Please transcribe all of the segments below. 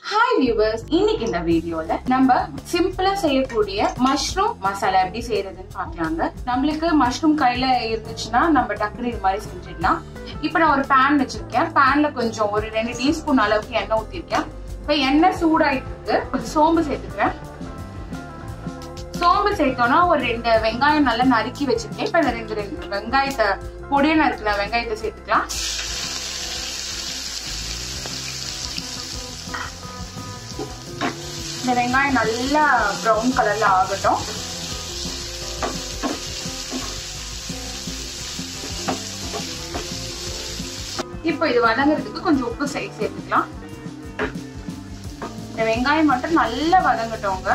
hi viewers இன்னைக்கு இந்த வீடியோல நம்ம சிம்பிளா செய்யக்கூடிய மஷ்ரூம் மசாலா எப்படி செய்யறதுன்னு பார்க்கலாங்க நம்மளுக்கு மஷ்ரூம் கையில இருந்துச்சுன்னா நம்ம டக்குனு இது மாதிரி செஞ்சிடலாம் இப்போ நான் ஒரு பேன் வச்சிருக்கேன் பேன்ல கொஞ்சம் ஒரு ரெண்டு டீஸ்பூன் அளவுக்கு எண்ணெய் ஊத்திருக்கேன் இப்போ எண்ணெய் சூடாயிட்டு இருக்கு கொஞ்சம் சோம்பு சேர்த்துக்கிறேன் சோம்பு சேர்த்தோம்னா ஒரு ரெண்டு வெங்காயம் நல்லா நறுக்கி வச்சிருக்கேன் இப்போ இந்த ரெண்டு ரெண்டு வெங்காயத்தை பொடியை நறுக்கின வெங்காயத்தை சேர்த்துக்கலாம் இந்த வெங்காயம் நல்லா ப்ரௌன் கலர்ல ஆகட்டும் இப்போ இது வதங்குறதுக்கு கொஞ்சம் உப்பு சை சேர்த்துக்கலாம் இந்த வெங்காயம் மட்டும் நல்லா வதங்கட்டோங்க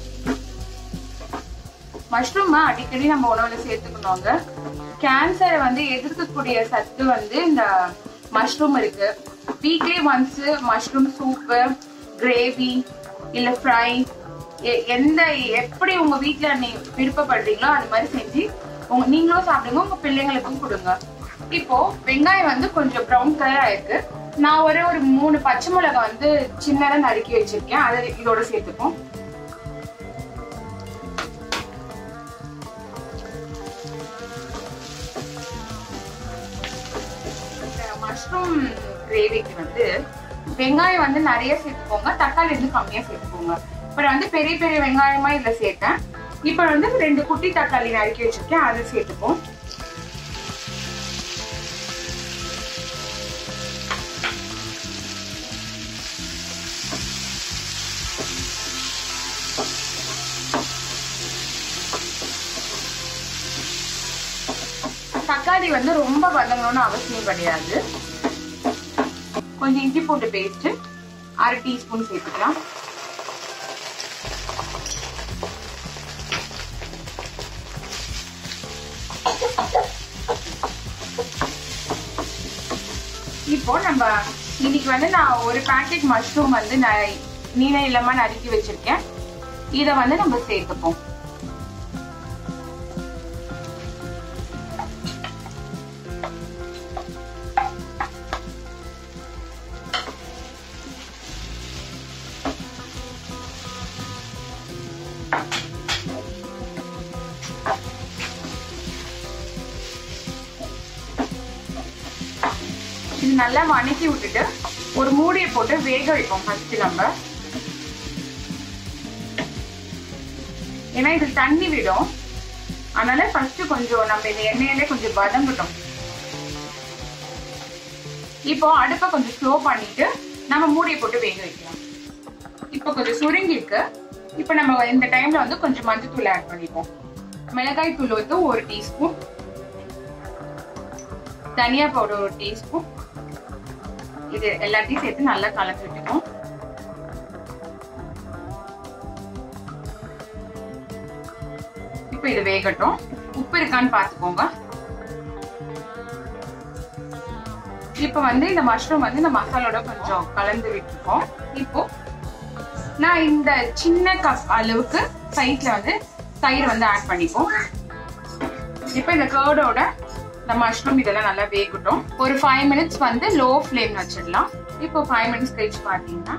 மஷ்ரூம் அடிக்கடி நம்ம உணவுல சேர்த்துக்கணுங்க கேன்சரை வந்து எதிர்க்கக்கூடிய சத்து வந்து இந்த மஷ்ரூம் இருக்கு weekly once mushroom soup gravy இல்ல ஃப்ரை எந்த எப்படி உங்க வீட்ல நீ விருப்பப்படுறீங்களோ அது மாதிரி செஞ்சு உங்க நீங்களும் சாப்பிடுங்க உங்க பிள்ளைங்களுக்கும் கொடுங்க இப்போ வெங்காயம் வந்து கொஞ்சம் ப்ரௌன் கலர் ஆயிருக்கு நான் ஒரே ஒரு மூணு பச்சை மிளகாய் வந்து சின்னதா நறுக்கி வச்சிருக்கேன் அதை இதோட சேர்த்துப்போம் மஷ்ரூம் கிரேவிக்கு வந்து வெங்காயம் வந்து நிறைய சேர்த்துக்கோங்க தக்காளி வந்து கம்மியா சேர்த்துக்கோங்க இப்போ வந்து பெரிய பெரிய வெங்காயமா இதுல சேர்த்தேன் இப்போ வந்து ரெண்டு குட்டி தக்காளி நறுக்கி வச்சிருக்கேன் அதை சேர்த்துப்போம் தக்காளி வந்து ரொம்ப வதங்கணும்னு அவசியம் கிடையாது கொஞ்சம் இஞ்சி பூண்டு பேஸ்ட் அரை டீஸ்பூன் சேர்த்துக்கலாம் இப்போ நம்ம இன்னைக்கு வந்து நான் ஒரு பேக்கெட் மஷ்ரூம் வந்து நான் நீல இல்லாம நறுக்கி வச்சிருக்கேன் இத வந்து நம்ம சேர்த்துப்போம் இது நல்லா வணக்கி விட்டுட்டு ஒரு மூடியை போட்டு வேக வைப்போம் ஃபர்ஸ்ட் நம்ம ஏன்னா இது தண்ணி விடும் அதனால ஃபர்ஸ்ட் கொஞ்சம் நம்ம இந்த எண்ணெயிலே கொஞ்சம் வதங்கட்டும் இப்போ அடுப்பை கொஞ்சம் ஸ்லோ பண்ணிட்டு நம்ம மூடியை போட்டு வேக வைக்கலாம் இப்போ கொஞ்சம் சுருங்கி இருக்கு இப்போ நம்ம இந்த டைம்ல வந்து கொஞ்சம் மஞ்சள் தூள் ஆட் பண்ணிப்போம் மிளகாய் தூள் வந்து ஒரு டீஸ்பூன் தனியா பவுடர் ஒரு டீஸ்பூன் இது எல்லாத்தையும் சேர்த்து நல்லா கலந்து விட்டுக்கும் இப்போ இது வேகட்டும் உப்பு இருக்கான்னு பாத்துக்கோங்க இப்போ வந்து இந்த மஷ்ரூம் வந்து இந்த மசாலோட கொஞ்சம் கலந்து விட்டுருக்கோம் இப்போ நான் இந்த சின்ன கப் அளவுக்கு சைட்ல வந்து தயிர் வந்து ஆட் பண்ணிப்போம் இப்போ இந்த கேர்டோட இந்த மஷ்ரூம் இதெல்லாம் நல்லா வேகட்டும் ஒரு ஃபைவ் மினிட்ஸ் வந்து லோ ஃப்ளேம் வச்சிடலாம் இப்போ ஃபைவ் மினிட்ஸ் கழிச்சு பார்த்தீங்கன்னா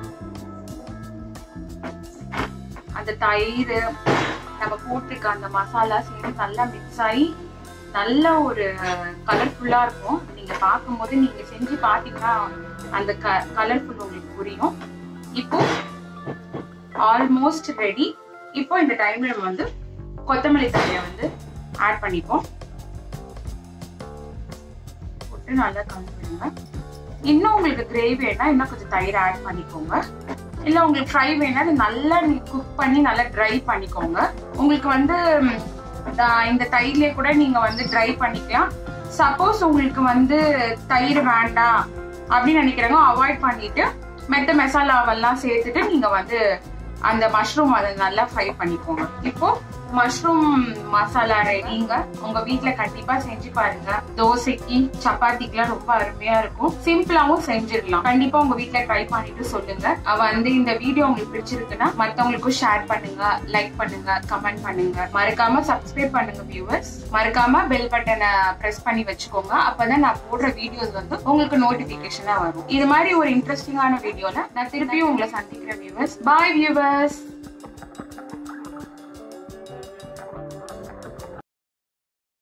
அந்த தயிர் நம்ம போட்டிருக்க அந்த மசாலா சேர்ந்து நல்லா மிக்ஸ் ஆகி நல்ல ஒரு கலர்ஃபுல்லா இருக்கும் நீங்க பார்க்கும்போது நீங்க செஞ்சு பார்த்தீங்கன்னா அந்த க கலர்ஃபுல் உங்களுக்கு புரியும் இப்போ ஆல்மோஸ்ட் ரெடி இப்போ இந்த டைம்ல நம்ம வந்து கொத்தமல்லி தழையை வந்து ஆட் பண்ணிப்போம் போட்டு நல்லா கலந்துடுங்க இன்னும் உங்களுக்கு கிரேவி வேணா இன்னும் கொஞ்சம் தயிர் ஆட் பண்ணிக்கோங்க இல்ல உங்களுக்கு ஃப்ரை வேணா அது நல்லா நீங்க குக் பண்ணி நல்லா ட்ரை பண்ணிக்கோங்க உங்களுக்கு வந்து இந்த தயிர்லயே கூட நீங்க வந்து ட்ரை பண்ணிக்கலாம் சப்போஸ் உங்களுக்கு வந்து தயிர் வேண்டாம் அப்படின்னு நினைக்கிறாங்க அவாய்ட் பண்ணிட்டு மெத்த மசாலாவெல்லாம் சேர்த்துட்டு நீங்க வந்து அந்த மஷ்ரூம் அதை நல்லா ஃப்ரை பண்ணிக்கோங்க இப்போ மஷ்ரூம் மசாலா ரெடிங்க உங்க வீட்ல கண்டிப்பா செஞ்சு பாருங்க தோசைக்கு சப்பாத்திக்குலாம் ரொம்ப அருமையா இருக்கும் சிம்பிளாவும் செஞ்சிடலாம் கண்டிப்பா உங்க வீட்ல ட்ரை பண்ணிட்டு சொல்லுங்க அவ வந்து இந்த வீடியோ உங்களுக்கு பிடிச்சிருக்குன்னா மத்தவங்களுக்கும் ஷேர் பண்ணுங்க லைக் பண்ணுங்க கமெண்ட் பண்ணுங்க மறக்காம சப்ஸ்கிரைப் பண்ணுங்க வியூவர்ஸ் மறக்காம பெல் பட்டனை பிரஸ் பண்ணி வச்சுக்கோங்க அப்பதான் நான் போடுற வீடியோஸ் வந்து உங்களுக்கு நோட்டிபிகேஷனா வரும் இது மாதிரி ஒரு இன்ட்ரெஸ்டிங்கான வீடியோல நான் திருப்பியும் உங்களை சந்திக்கிறேன் வியூவர்ஸ் பாய் வியூவர்ஸ்